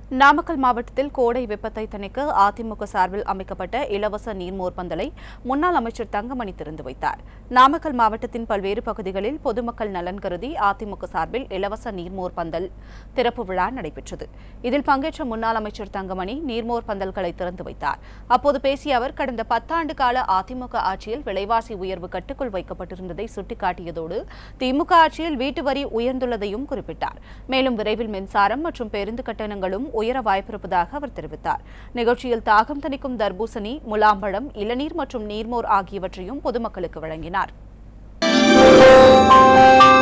நாமக்கல் மாவட்டத்தில் கோடை வெப்பத்தை தணிக்க அதிமுக சார்பில் அமைக்கப்பட்ட இலவச நீர்மோர் பந்தலை முன்னாள் அமைச்சர் தங்கமணி திறந்து வைத்தார் நாமக்கல் மாவட்டத்தின் பல்வேறு பகுதிகளில் பொதுமக்கள் நலன் கருதி அதிமுக சார்பில் இலவச நீர்மோர் பந்தல் திறப்பு விழா நடைபெற்றது இதில் பங்கேற்ற முன்னாள் அமைச்சர் தங்கமணி நீர்மோர் பந்தல்களை திறந்து வைத்தார் அப்போது பேசிய அவர் கடந்த பத்தாண்டு கால அதிமுக ஆட்சியில் விலைவாசி உயர்வு கட்டுக்குள் வைக்கப்பட்டிருந்ததை சுட்டிக்காட்டியதோடு திமுக ஆட்சியில் வீட்டு வரி உயர்ந்துள்ளதையும் குறிப்பிட்டார் மேலும் விரைவில் மின்சாரம் மற்றும் பேருந்து கட்டணங்களும் உயர வாய்ப்பிருப்பதாக அவர் தெரிவித்தார் நிகழ்ச்சியில் தாகம் தணிக்கும் தர்பூசணி முலாம்பழம் இளநீர் மற்றும் நீர்மோர் ஆகியவற்றையும் பொதுமக்களுக்கு வழங்கினார்